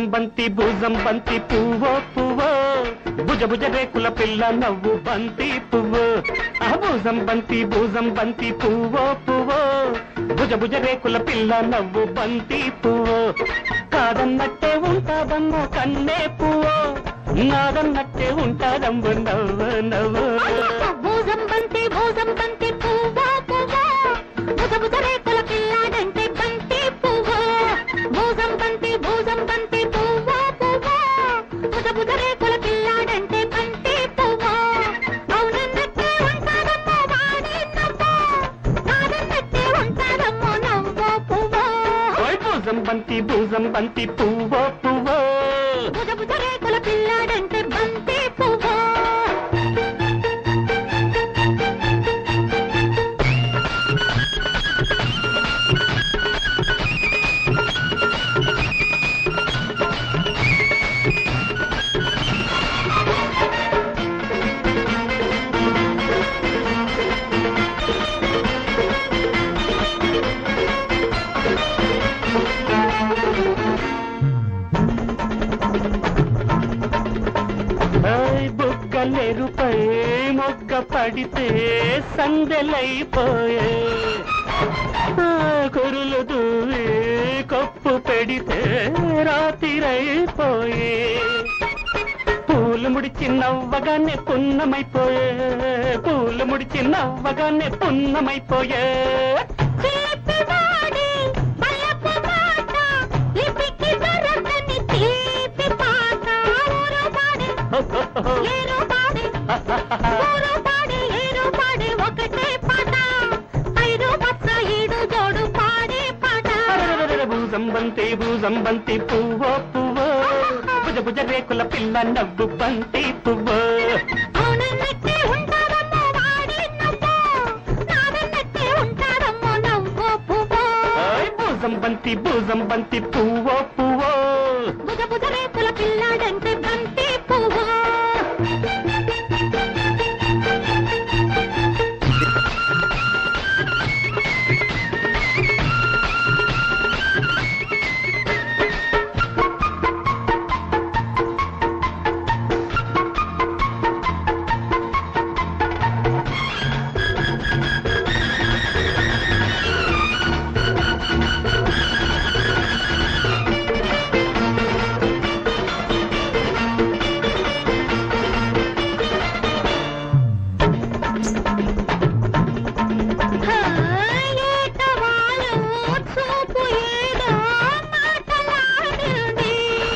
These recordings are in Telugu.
బంతి భూజం బంతి పువ్వో పువ్వో భుజ భుజ రేకుల పిల్ల నవ్వు బంతి పువ్వు ఆ భూజం బంతి భూజం బంతి పువ్వో పువ్వో భుజ భుజ రేకుల పిల్ల నవ్వు బంతి పువ్వు కాదన్నట్టే ఉంటాదమ్మో కన్నే పువ్వు నాదన్నట్టే ఉంటాదమ్ము నవ్వు నవ్వు భూజం బంతి భూజం బంతి పువ్వా పువ్వా బుజ బుజ రేకుల పిల్లాడంటే బంతి పువ్వు భూజం బంతి భూజం బంతి పువ్వా పువ్వా బుజ బుజ రేకుల పిల్లాడంటే బంతి పువ్వు అవునన్నట్టే ఉంటారమ్మో వాడి నవ్వు నాదన్నట్టే ఉంటారమ్మో నవ్వు పువ్వు ఓయ్ భూజం బంతి భూజం బంతి పువ్వో పువ్వో బుజ బుజ రేకుల పిల్లాడంటే బంతి పువ్వు ఓయ్ బుగ్గలెరుపై మొగ్గ పడితే సందెలైపోయే ఆ, కురులు దూవి కప్పు పెడితే రాతిరైపోయే పూలు ముడిచి నవ్వగానే పున్నమైపోయే పూలు ముడిచి నవ్వగానే పున్నమైపోయే చిలిపివాడి బలపు మాట, లిపికి దొరకని తీపి పాట. ఊరు పాడే, ఏరు పాడే, ఊరు పాడే, ఏరు పాడే ఒకటే పాట. ఐదు పచ్చ ఈడు జోడు పాడే పాట. భూజం బంతి భూజం బంతి పువ్వో పువ్వో భుజ భుజ రేకుల పిల్ల నవ్వు బంతి పువ్వో అవునన్నట్టే ఉంటారమ్మో వాడి నవ్వు. నాదన్నట్టే ఉంటారమ్మో నవ్వు పువ్వు. ఓయ్ భూజం బంతి భూజం బంతి పువ్వో పువ్వో బుజ బుజ రేకుల పిల్లాడంటే బంతి పువ్వు ఏటవాలు చూపు ఏదో మాటలాడింది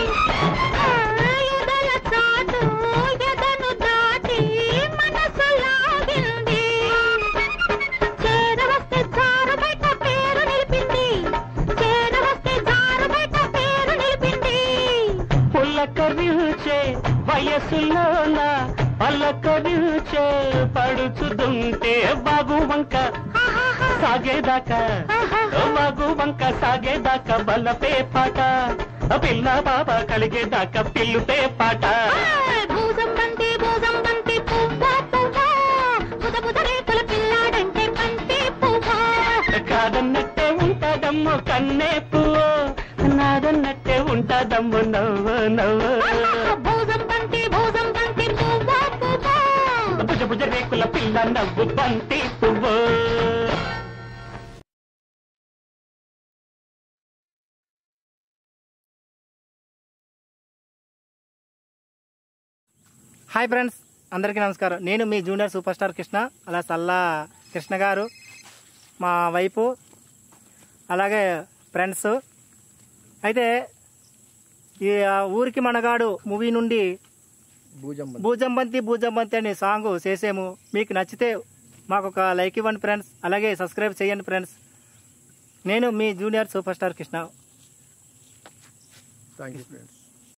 ఎదల చాటు ఎదను దాటి మనసు లాగింది చేరవస్తే జారు బయట పేరు నిలిపింది చేరవస్తే జారు బయట పేరు నిలిపింది పుల్లకరించే వయసులోన పల్లకరించే పడుచుతుంటే బాగు వంక సాగేదాకా బాగు వంక సాగేదాకా బల్లపే పాట పిల్ల బాబా కలిగేదాకా పిల్లుపే పాట భూజం బంతి భూజం బంతి పువ్వ పువ్వ బుధ బుధ రేకుల పిల్లాడంటే బంతి పువ్వ కాదన్నట్టే ఉంటాదమ్ము కన్నే పువ్వు నాదన్నట్టే ఉంటాదమ్ము నవ్వు నవ్వు భూజం బంతి భూజం బంతి పువ్వ పువ్వ భుజ భుజ రేకుల పిల్ల నవ్వు బంతి పువ్వు హాయ్ ఫ్రెండ్స్ అందరికీ నమస్కారం నేను మీ జూనియర్ సూపర్ స్టార్ కృష్ణ అలా సల్లా కృష్ణ గారు మా వైపు అలాగే ఫ్రెండ్స్ అయితే ఈ ఆ, ఊరికి మనగాడు మూవీ నుండి భూజంబంతి భూజంబంతి అనే సాంగ్ చేసాము మీకు నచ్చితే మాకు ఒక లైక్ ఇవ్వండి ఫ్రెండ్స్ అలాగే సబ్స్క్రైబ్ చేయండి ఫ్రెండ్స్ నేను మీ junior super star Krishna thank you friends